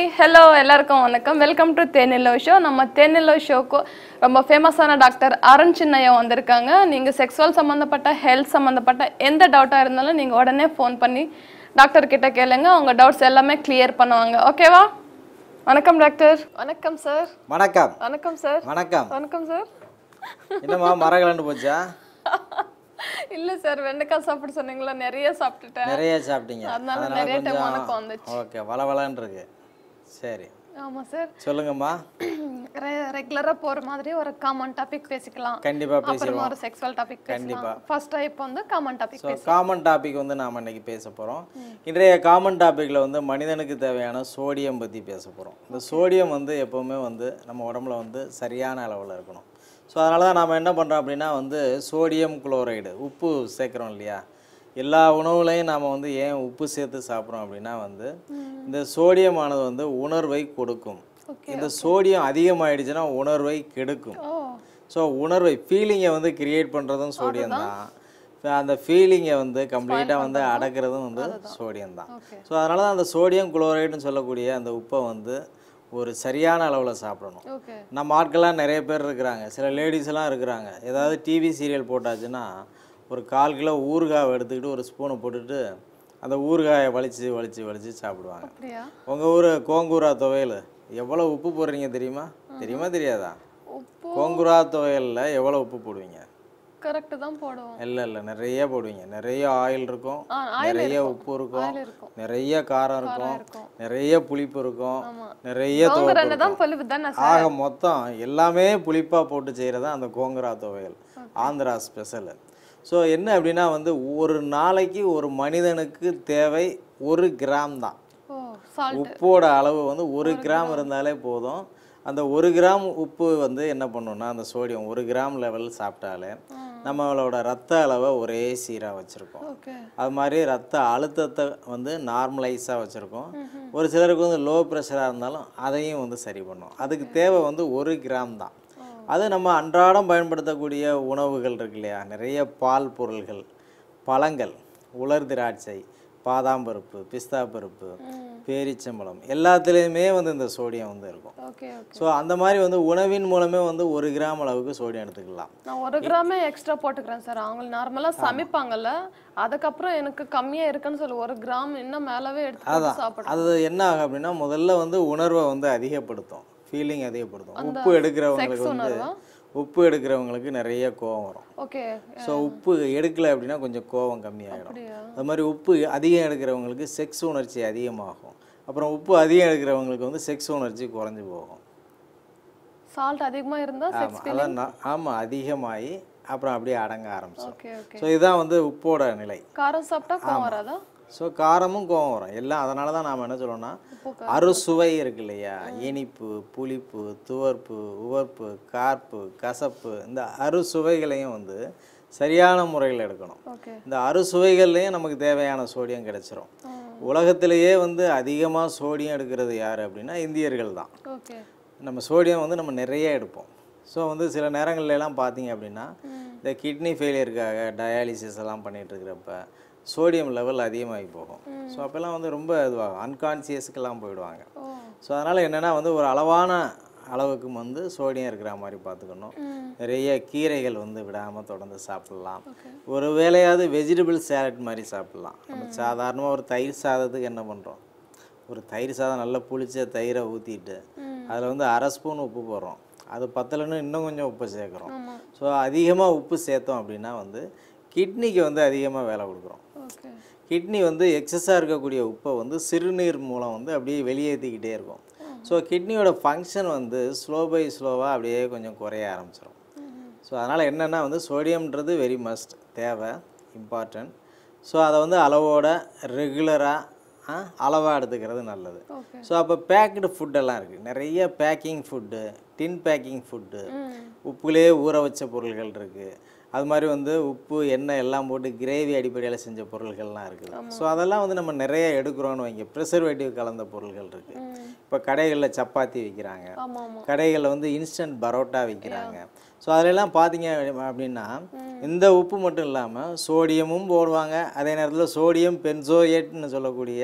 Hi hello எல்லாருக்கும் வணக்கம் welcome to தேனிலோ show நம்ம தேனிலோ ஷோக்கு ரொம்ப ஃபேமஸான டாக்டர் அருண் சின்னையா வந்திருக்காங்க நீங்கள் செக்ஸுவல் சம்மந்தப்பட்ட ஹெல்த் சம்மந்தப்பட்ட எந்த டவுட்டாக இருந்தாலும் நீங்கள் உடனே ஃபோன் பண்ணி டாக்டர் கிட்ட கேளுங்க உங்கள் டவுட்ஸ் எல்லாமே கிளியர் பண்ணுவாங்க ஓகேவா வணக்கம் டாக்டர் வணக்கம் சார் வணக்கம் வணக்கம் சார் வணக்கம் வணக்கம் சார் என்னம்மா மரம் கலண்டு போச்சா இல்லை சார் வெண்டைக்காய் சாப்பிட சொன்னீங்களா நிறைய சாப்பிட்டுட்டேன் நிறைய சாப்பிட்டீங்க அதனால நிறைய டைம் உனக்கு வந்துச்சு ஓகே வளவலன்னு இருக்கு சரி ஆமாம் சார் சொல்லுங்கம்மா ரெகுலராக போகிற மாதிரி ஒரு காமன் டாபிக் பேசிக்கலாம் கண்டிப்பா அப்புறமா பேசிடுவோம் ஒரு செக்ஸுவல் டாபிக் பேசலாம் ஃபர்ஸ்ட் இப்போ வந்து common topic so common topic வந்து நாம் இன்னைக்கு பேச போகிறோம் இன்றைய காமன் டாப்பிக்கில் வந்து மனிதனுக்கு தேவையான சோடியம் பற்றி பேச போகிறோம் இந்த சோடியம் வந்து எப்போவுமே வந்து நம்ம உடம்புல வந்து சரியான அளவில் இருக்கணும் ஸோ அதனால தான் நாம் என்ன பண்ணுறோம் அப்படின்னா வந்து சோடியம் குளோரைடு உப்பு சேர்க்குறோம் இல்லையா எல்லா உணவுலையும் நாம் வந்து ஏன் உப்பு சேர்த்து சாப்பிட்றோம் அப்படின்னா வந்து இந்த சோடியமானது வந்து உணர்வை கொடுக்கும் இந்த சோடியம் அதிகமாயிடுச்சுன்னா உணர்வை கெடுக்கும் ஓ ஸோ உணர்வை ஃபீலிங்கை வந்து கிரியேட் பண்ணுறதும் சோடியம் தான் அந்த ஃபீலிங்கை வந்து கம்ப்ளீட்டாக வந்து அடக்கிறதும் வந்து சோடியம் தான் ஓகே ஸோ அதனால தான் அந்த சோடியம் குளோரைடுன்னு சொல்லக்கூடிய அந்த உப்பை வந்து ஒரு சரியான அளவில் சாப்பிடணும் ஓகே நம்ம ஆட்கள்லாம் நிறைய பேர் இருக்கிறாங்க சில லேடிஸ் எல்லாம் இருக்கிறாங்க ஏதாவது டிவி சீரியல் போட்டாச்சுன்னா ஒரு கால் கிலோ ஊறுகாவை எடுத்துக்கிட்டு ஒரு ஸ்பூனை போட்டுட்டு அந்த ஊறுகாயை வலிச்சு வலிச்சு வலிச்சு சாப்பிடுவாங்க அப்படியா உங்கள் ஊர் கோங்கூரா துவையல் எவ்வளோ உப்பு போடுறீங்க தெரியுமா தெரியுமா தெரியாதா உப்பு கோங்குரா துவையலில் எவ்வளோ உப்பு போடுவீங்க கரெக்ட் தான் போடுவோம் இல்லை இல்லை நிறைய போடுவீங்க நிறைய ஆயில் இருக்கும் ஆ ஆயில் நிறைய உப்பு இருக்கும் ஆயில் இருக்கும் நிறைய காரம் இருக்கும் இருக்கும். நிறைய புளிப்பு இருக்கும் ஆமா. நிறைய அவங்க துவப்பு ரெண்டு தான் பொலிவு தானே சார் ஆக மொத்தம் எல்லாமே புளிப்பாக போட்டு செய்கிறது அந்த கோங்குரா துவையல் ஆந்திரா ஸ்பெஷல் ஸோ என்ன அப்படின்னா வந்து ஒரு நாளைக்கு ஒரு மனிதனுக்கு தேவை ஒரு கிராம் தான் ஓ சால்ட் உப்போட அளவு வந்து ஒரு கிராம் இருந்தாலே போதும் அந்த ஒரு கிராம் உப்பு வந்து என்ன பண்ணுன்னா அந்த சோடியம் ஒரு கிராம் லெவல் சாப்பிட்டாலே நம்மளோட ரத்த அளவை ஒரே சீராக வச்சுருக்கோம் ஓகே அது மாதிரி ரத்த அழுத்தத்தை வந்து நார்மலைஸாக வச்சுருக்கோம் ஒரு சிலருக்கு வந்து லோ ப்ரெஷராக இருந்தாலும் அதையும் வந்து சரி பண்ணும் அதுக்கு தேவை வந்து ஒரு கிராம் தான் அது நம்ம அன்றாடம் பயன்படுத்தக்கூடிய உணவுகள் இருக்கு இல்லையா நிறைய பால் பொருள்கள் பழங்கள் உலர் திராட்சை பாதாம் பருப்பு பிஸ்தா பருப்பு பேரிச்சம்பழம் எல்லாத்துலேயுமே வந்து இந்த சோடியம் வந்து இருக்கும் ஓகே ஓகே ஸோ அந்த மாதிரி வந்து உணவின் மூலமே வந்து ஒரு கிராம் அளவுக்கு சோடியம் எடுத்துக்கலாம் நான் ஒரு கிராமே எக்ஸ்ட்ரா போட்டுக்கிறேன் சார் அவங்க நார்மலா சமைப்பாங்கல்ல அதுக்கப்புறம் எனக்கு கம்மியா இருக்குன்னு சொல்லி ஒரு கிராம் இன்னும் மேலவே எடுத்து போட்டு சாப்பிடுறேன் அது என்ன ஆகும் அப்படின்னா முதல்ல வந்து உணர்வை வந்து அதிகப்படுத்தும் ஃபீலிங் அதிகப்படுத்தும் உப்பு எடுக்கிறவங்களுக்கு வந்து உணர்வா? உப்பு எடுக்கிறவங்களுக்கு நிறைய கோவம் வரும் ஓகே ஸோ உப்பு எடுக்கல அப்படின்னா கொஞ்சம் கோவம் கம்மியாயிடும் அப்படியா அது மாதிரி உப்பு அதிகம் எடுக்கிறவங்களுக்கு செக்ஸ் உணர்ச்சி அதிகமாகும் அப்புறம் உப்பு அதிகம் எடுக்கிறவங்களுக்கு வந்து செக்ஸ் உணர்ச்சி குறைஞ்சு போகும் சால்ட் அதிகமா இருந்தா செக்ஸ் ஆமாம் அதான் நான் ஆமாம் அதிகமாகி அப்புறம் அப்படியே அடங்க ஆரம்பிச்சிடும் ஓகே ஓகே ஸோ இதுதான் வந்து உப்போட நிலை காரம் சாப்பிட்டா கோவம் வராதா ஸோ காரமும் கோவம் வரும் எல்லாம் அதனால தான் நாம் என்ன சொல்றோம்னா உப்பு அறுசுவை இருக்கு இல்லையா இனிப்பு புளிப்பு துவர்ப்பு உவர்ப்பு கார்ப்பு கசப்பு இந்த அறுசுவைகளையும் வந்து சரியான முறையில் எடுக்கணும் ஓகே இந்த அறுசுவைகள்லையும் நமக்கு தேவையான சோடியம் கிடைச்சிரும் உலகத்திலேயே வந்து அதிகமாக சோடியம் எடுக்கிறது யார் அப்படின்னா இந்தியர்கள் தான் ஓகே நம்ம சோடியம் வந்து நம்ம நிறைய எடுப்போம் ஸோ வந்து சில நேரங்கள்ல எல்லாம் பார்த்தீங்க அப்படின்னா இந்த கிட்னி ஃபெயிலியருக்காக டயாலிசிஸ் எல்லாம் பண்ணிட்டு இருக்கிறப்ப சோடியம் லெவல் அதிகமாகி போகும் ஸோ அப்போல்லாம் வந்து ரொம்ப இதுவாகும் அன்கான்சியஸுக்கெல்லாம் போயிடுவாங்க ஓ ஸோ அதனால் என்னென்னா வந்து ஒரு அளவான அளவுக்கு வந்து சோடியம் இருக்கிற மாதிரி பார்த்துக்கணும் நிறைய கீரைகள் வந்து விடாமல் தொடர்ந்து சாப்பிட்லாம் ஒரு வேளையாவது வெஜிடபிள் சேலட் மாதிரி சாப்பிட்லாம் நம்ம சாதாரணமாக ஒரு தயிர் சாதத்துக்கு என்ன பண்ணுறோம் ஒரு தயிர் சாதம் நல்லா புளிச்ச தயிரை ஊற்றிட்டு அதில் வந்து அரை ஸ்பூன் உப்பு போடுறோம் அது பத்தலைன்னு இன்னும் கொஞ்சம் உப்பு சேர்க்குறோம் ஆமா ஸோ அதிகமாக உப்பு சேர்த்தோம் அப்படின்னா வந்து கிட்னிக்கு வந்து அதிகமாக வேலை கொடுக்குறோம் ஓகே கிட்னி வந்து எக்ஸஸாக இருக்கக்கூடிய உப்பை வந்து சிறுநீர் மூலம் வந்து அப்படியே வெளியேற்றிக்கிட்டே இருக்கும் ஸோ கிட்னியோட ஃபங்க்ஷன் வந்து ஸ்லோ பை ஸ்லோவாக அப்படியே கொஞ்சம் குறைய ஆரம்பிச்சிடும் ஸோ அதனால் என்னென்னா வந்து சோடியம்ன்றது வெரி மஸ்ட் தேவை இம்பார்ட்டன்ட் ஸோ அதை வந்து அளவோட ரெகுலராக அளவாக எடுத்துக்கிறது நல்லது ஓகே ஸோ அப்போ பேக்டு ஃபுட்டெல்லாம் இருக்குது நிறைய packing food tin packing food உப்புலேயே ஊற வச்ச பொருள்கள் இருக்குது அது மாதிரி வந்து உப்பு எண்ணெய் எல்லாம் போட்டு கிரேவி அடிப்படையில் செஞ்ச பொருள்கள்லாம் இருக்குது ஸோ அதெல்லாம் வந்து நம்ம நிறைய எடுக்கிறோன்னு வைங்க ப்ரிசர்வேட்டிவ் கலந்த பொருள்கள் இருக்குது இப்போ கடைகளில் சப்பாத்தி விற்கிறாங்க ஆமா ஆமா கடைகளில் வந்து இன்ஸ்டன்ட் பரோட்டா விற்கிறாங்க ஸோ அதிலெல்லாம் பார்த்தீங்க அப்படின்னா இந்த உப்பு மட்டும் இல்லாமல் சோடியமும் போடுவாங்க அதே நேரத்தில் சோடியம் பென்சோயேட்னு சொல்லக்கூடிய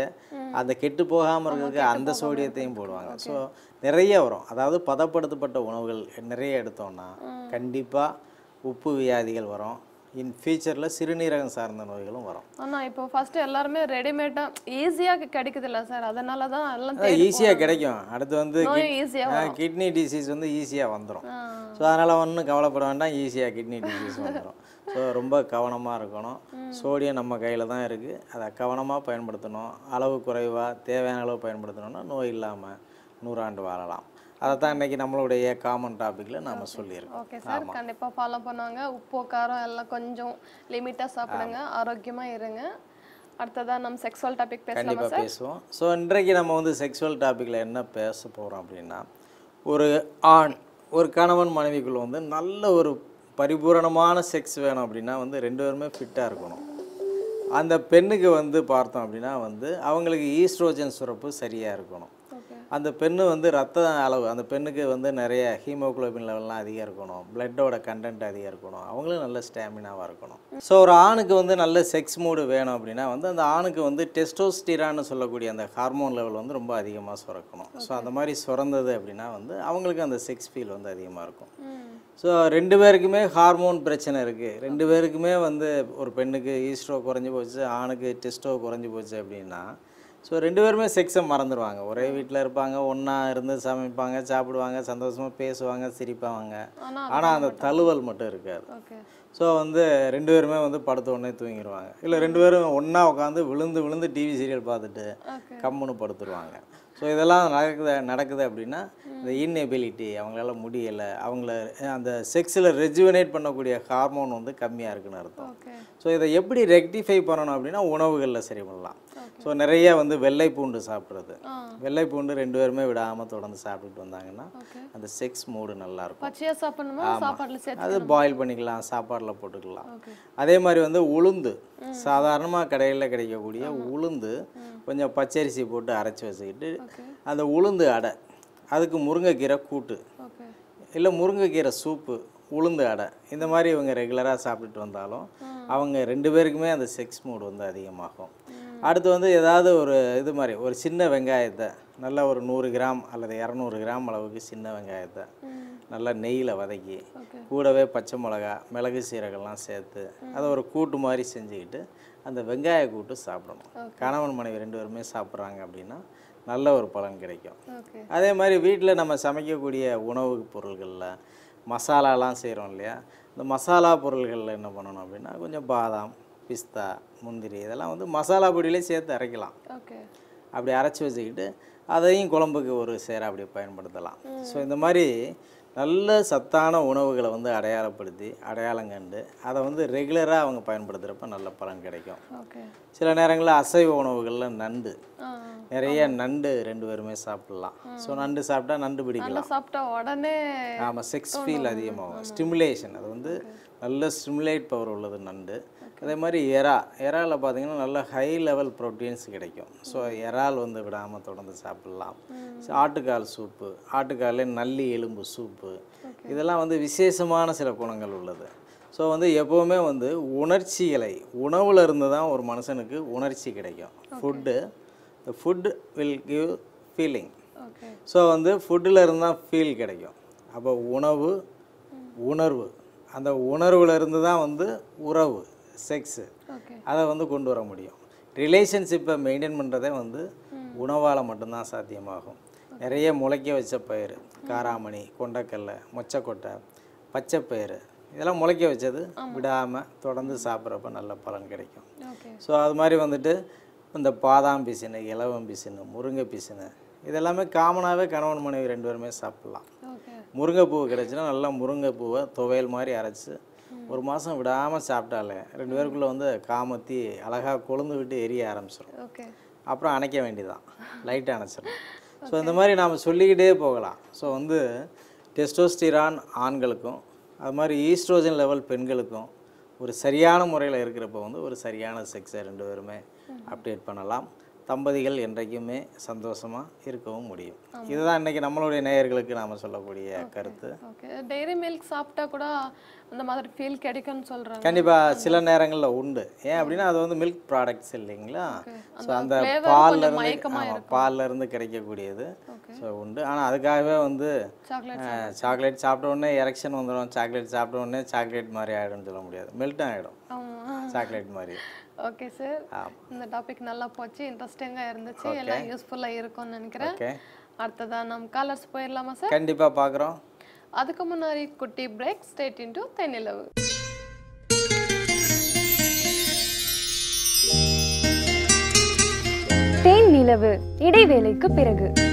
அந்த கெட்டு போகாமல் இருக்கிறதுக்கு அந்த சோடியத்தையும் போடுவாங்க ஸோ நிறைய வரும் அதாவது பதப்படுத்தப்பட்ட உணவுகள் நிறைய எடுத்தோம்னா கண்டிப்பாக உப்பு வியாதிகள் வரும் இன் ஃபியூச்சரில் சிறுநீரகம் சார்ந்த நோய்களும் வரும் ஆனா இப்போ ஃபர்ஸ்ட் எல்லாருமே ரெடிமேடா ஈஸியா கிடைக்குது இல்ல சார் அதனால தான் எல்லாம் தேடி ஈஸியாக கிடைக்கும் அடுத்து வந்து நோய் ஈஸியா கிட்னி டிசீஸ் வந்து ஈஸியாக வந்துடும் ஆ. ஸோ அதனால் ஒன்றும் கவலைப்பட வேண்டாம் ஈஸியாக கிட்னி டிசீஸ் வந்துடும் ஸோ ரொம்ப கவனமாக இருக்கணும் சோடியம் நம்ம கையில் தான் இருக்குது அதை கவனமாக பயன்படுத்தணும் அளவு குறைவாக தேவையான அளவு பயன்படுத்தணும்னா நோய் இல்லாமல் நூறாண்டு வாழலாம் அதை தான் இன்றைக்கி நம்மளுடைய காமன் டாப்பிக்கில் நாம் சொல்லியிருக்கோம் ஓகே சார் கண்டிப்பா ஃபாலோ பண்ணுவாங்க உப்பு காரம் எல்லாம் கொஞ்சம் லிமிட்டா சாப்பிடுங்க ஆரோக்கியமா இருங்க அடுத்ததா நம்ம செக்ஸுவல் டாபிக் பேசலாமா கண்டிப்பாக சார் பேசுவோம் ஸோ இன்றைக்கு நம்ம வந்து செக்ஸுவல் டாப்பிக்கில் என்ன பேச போகிறோம் அப்படின்னா ஒரு ஆண் ஒரு கணவன் மனைவிக்குள்ள வந்து நல்ல ஒரு பரிபூரணமான செக்ஸ் வேணும் அப்படின்னா வந்து ரெண்டு பேருமே ஃபிட்டாக இருக்கணும் அந்த பெண்ணுக்கு வந்து பார்த்தோம் அப்படின்னா வந்து அவங்களுக்கு ஈஸ்ட்ரோஜன் சுரப்பு சரியாக இருக்கணும் ஓகே அந்த பெண்ணு வந்து ரத்த அளவு அந்த பெண்ணுக்கு வந்து நிறைய ஹீமோகுளோபின் லெவல்லாம் அதிகம் இருக்கணும் பிளட்டோட கண்டென்ட் அதிகம் இருக்கணும் அவங்களும் நல்ல ஸ்டாமினாவாக இருக்கணும் ஸோ ஒரு ஆணுக்கு வந்து நல்ல செக்ஸ் மூடு வேணும் அப்படின்னா வந்து அந்த ஆணுக்கு வந்து டெஸ்டோஸ்டிரான்னு சொல்லக்கூடிய அந்த ஹார்மோன் லெவல் வந்து ரொம்ப அதிகமாக சுரக்கணும் ஸோ அந்த மாதிரி சுரந்தது அப்படின்னா வந்து அவங்களுக்கு அந்த செக்ஸ் ஃபீல் வந்து அதிகமாக இருக்கும் ம் ஸோ ரெண்டு பேருக்குமே ஹார்மோன் பிரச்சனை இருக்குது ரெண்டு பேருக்குமே வந்து ஒரு பெண்ணுக்கு ஈஸ்ட்ரோ குறைஞ்சி போச்சு ஆணுக்கு டெஸ்டோ குறைஞ்சி போச்சு அப்படின்னா ஸோ ரெண்டு பேருமே செக்ஸை மறந்துடுவாங்க ஒரே வீட்டில் இருப்பாங்க ஒன்றா இருந்து சமைப்பாங்க சாப்பிடுவாங்க சந்தோஷமாக பேசுவாங்க சிரிப்பாங்க ஆனா ஆனால் அந்த தழுவல் மட்டும் இருக்காது ஓகே ஸோ வந்து ரெண்டு பேருமே வந்து படுத்த உடனே தூங்கிடுவாங்க இல்லை ரெண்டு பேரும் ஒன்றா உட்காந்து விழுந்து விழுந்து டிவி சீரியல் பார்த்துட்டு ஓகே கம்முன்னு படுத்துருவாங்க ஸோ இதெல்லாம் நடக்குது நடக்குது அப்படின்னா இந்த இன்எபிலிட்டி அவங்களால முடியலை அவங்கள அந்த செக்ஸில் ரெஜுவனேட் பண்ணக்கூடிய ஹார்மோன் வந்து கம்மியாக இருக்குன்னு அர்த்தம் ஓகே ஸோ இதை எப்படி ரெக்டிஃபை பண்ணணும் அப்படின்னா உணவுகளில் சரி பண்ணலாம் ஸோ நிறைய வந்து வெள்ளை பூண்டு சாப்பிட்றது ஆ வெள்ளை பூண்டு ரெண்டு பேருமே விடாமல் தொடர்ந்து சாப்பிட்டுட்டு வந்தாங்கன்னா ஓகே அந்த செக்ஸ் மூடு நல்லாயிருக்கும் பச்சையா சாப்பிடணுமா சாப்பாடுல சேர்த்து அது பாயில் பண்ணிக்கலாம் சாப்பாடில் போட்டுக்கலாம் ஓகே அதே மாதிரி வந்து உளுந்து சாதாரணமாக கடையில் கிடைக்கக்கூடிய உளுந்து கொஞ்சம் பச்சரிசி போட்டு அரைச்சி வச்சுக்கிட்டு ஓகே அந்த உளுந்து அடை அதுக்கு முருங்கைக்கீரை கூட்டு ஓகே இல்லை முருங்கைக்கீரை சூப்பு உளுந்து அடை இந்த மாதிரி இவங்க ரெகுலராக சாப்பிட்டுட்டு வந்தாலும் அவங்க ரெண்டு பேருக்குமே அந்த செக்ஸ் மூடு வந்து அதிகமாகும் அடுத்து வந்து ஏதாவது ஒரு இது மாதிரி ஒரு சின்ன வெங்காயத்தை நல்ல ஒரு நூறு கிராம் அல்லது இரநூறு கிராம் அளவுக்கு சின்ன வெங்காயத்தை ம் நல்லா நெய்யில் வதக்கி ஓகே கூடவே பச்சை மிளகா மிளகு சீரகம்லாம் சேர்த்து அதை ஒரு கூட்டு மாதிரி செஞ்சுக்கிட்டு அந்த வெங்காய கூட்டு சாப்பிடணும் கணவன் மனைவி ரெண்டு பேருமே சாப்பிட்றாங்க அப்படின்னா நல்ல ஒரு பலன் கிடைக்கும் ஓகே அதே மாதிரி வீட்டில் நம்ம சமைக்கக்கூடிய உணவுப் பொருள்களில் மசாலாலாம் செய்கிறோம் இல்லையா இந்த மசாலா பொருள்களில் என்ன பண்ணணும் அப்படின்னா கொஞ்சம் பாதாம் பிஸ்தா முந்திரி இதெல்லாம் வந்து மசாலா பொடியிலே சேர்த்து அரைக்கலாம் ஓகே அப்படி அரைச்சி வச்சுக்கிட்டு அதையும் குழம்புக்கு ஒரு சேர அப்படி பயன்படுத்தலாம் ஸோ இந்த மாதிரி நல்ல சத்தான உணவுகளை வந்து அடையாளப்படுத்தி அடையாளம் கண்டு அதை வந்து ரெகுலராக அவங்க பயன்படுத்துகிறப்ப நல்ல பலன் கிடைக்கும் ஓகே சில நேரங்களில் அசைவ உணவுகளில் நண்டு ஆ நிறைய நண்டு ரெண்டு பேருமே சாப்பிடலாம் ஸோ நண்டு சாப்பிட்டா நண்டு பிடிக்கலாம் நல்லா சாப்பிட்டா உடனே ஆமாம் செக்ஸ் ஃபீல் அதிகமாகும் ஸ்டிமுலேஷன் அது வந்து நல்ல ஸ்டிமுலேட் பவர் உள்ளது நண்டு அதே மாதிரி எறா எறால பார்த்தீங்கன்னா நல்ல ஹை லெவல் ப்ரோட்டீன்ஸ் கிடைக்கும் ஸோ எறால் வந்து விடாமல் தொடர்ந்து சாப்பிட்லாம் So, ஆட்டுக்கால் சூப்பு ஆட்டுக்காலே நல்லி எலும்பு சூப்பு இதெல்லாம் வந்து விசேஷமான சில குணங்கள் உள்ளது ஸோ வந்து எப்போவுமே வந்து உணர்ச்சிகளை உணவுல இருந்து தான் ஒரு மனுஷனுக்கு உணர்ச்சி கிடைக்கும் food the food will give feeling okay so வந்து ஃபுட்டில் இருந்து தான் ஃபீல் கிடைக்கும் அப்போ உணவு உணர்வு அந்த உணர்வுல இருந்து தான் வந்து உறவு செக்ஸு ஓகே அதை வந்து கொண்டு வர முடியும் ரிலேஷன்ஷிப்பை மெயின்டைன் பண்ணுறதே வந்து உணவால் மட்டும்தான் சாத்தியமாகும் நிறைய முளைக்க வச்ச பயிர் காராமணி கொண்டக்கடலை மொச்சக்கொட்டை பச்சைப்பயிறு இதெல்லாம் முளைக்க வச்சது விடாமல் தொடர்ந்து சாப்பிட்றப்ப நல்ல பலன் கிடைக்கும் ஓகே ஸோ அது மாதிரி வந்துட்டு இந்த பாதாம் பிசினு இலவம் பிசினு முருங்கை பிசினு இதெல்லாமே காமனாகவே கணவன் மனைவி ரெண்டு பேருமே சாப்பிட்லாம் ஓகே முருங்கைப்பூ கிடச்சுன்னா நல்லா முருங்கைப்பூவை துவையல் மாதிரி அரைச்சி ஒரு மாதம் விடாமல் சாப்பிட்டாலே ரெண்டு பேருக்குள்ளே வந்து காமத்தி அழகாக கொழுந்து விட்டு எரிய ஆரம்பிச்சிடும் ஓகே அப்புறம் அணைக்க வேண்டியதான் லைட்டாக அணைச்சிடும் ஸோ இந்த மாதிரி நாம் சொல்லிக்கிட்டே போகலாம் ஸோ வந்து டெஸ்டோஸ்டிரான் ஆண்களுக்கும் அது மாதிரி ஈஸ்ட்ரோஜன் லெவல் பெண்களுக்கும் ஒரு சரியான முறையில் இருக்கிறப்ப வந்து ஒரு சரியான செக்ஸை ரெண்டு பேருமே அப்டேட் பண்ணலாம் தம்பதிகள் என்றைக்குமே சந்தோஷமாக இருக்கவும் முடியும் இதுதான் இன்னைக்கு நம்மளுடைய நேயர்களுக்கு நாம் சொல்லக்கூடிய கருத்து ஓகே டெய்ரி மில்க் சாப்பிட்டா கூட அந்த மாதிரி ஃபீல் கிடைக்கும்னு சொல்றாங்க கண்டிப்பாக சில நேரங்களில் உண்டு ஏன் அப்படின்னா அது வந்து மில்க் ப்ராடக்ட்ஸ் இல்லைங்களா ஸோ அந்த flavour பால்ல கொஞ்சம் இருந்து மயக்கமா ஆமா, பால்ல இருந்து கிடைக்கக்கூடியது Okay. ஸோ உண்டு ஆனால் அதுக்காகவே வந்து சாக்லேட் சாக்லேட் சாப்பிட்ட உடனே எரெக்ஷன் வந்துடும் சாக்லேட் சாப்பிட்ட உடனே சாக்லேட் மாதிரி ஆகிடும்னு சொல்ல முடியாது மெல்ட் ஆகிடும் ஆமா சாக்லேட் மாதிரி ஓகே சார் ஆமா. இந்த டாபிக் நல்லா போச்சு இன்ட்ரெஸ்டிங்காக இருந்துச்சு எல்லாம் யூஸ்ஃபுல்லாக இருக்கும்னு நினைக்கிறேன் ஓகே அடுத்ததா நம்ம காலர்ஸ் போயிடலாமா சார் கண்டிப்பாக பார்க்குறோம் அதுக்கு முன்னாடி குட்டி பிரேக் ஸ்டேட் இன்டு தென்னிலவு தேன் நிலவு இடைவேளைக்கு பிறகு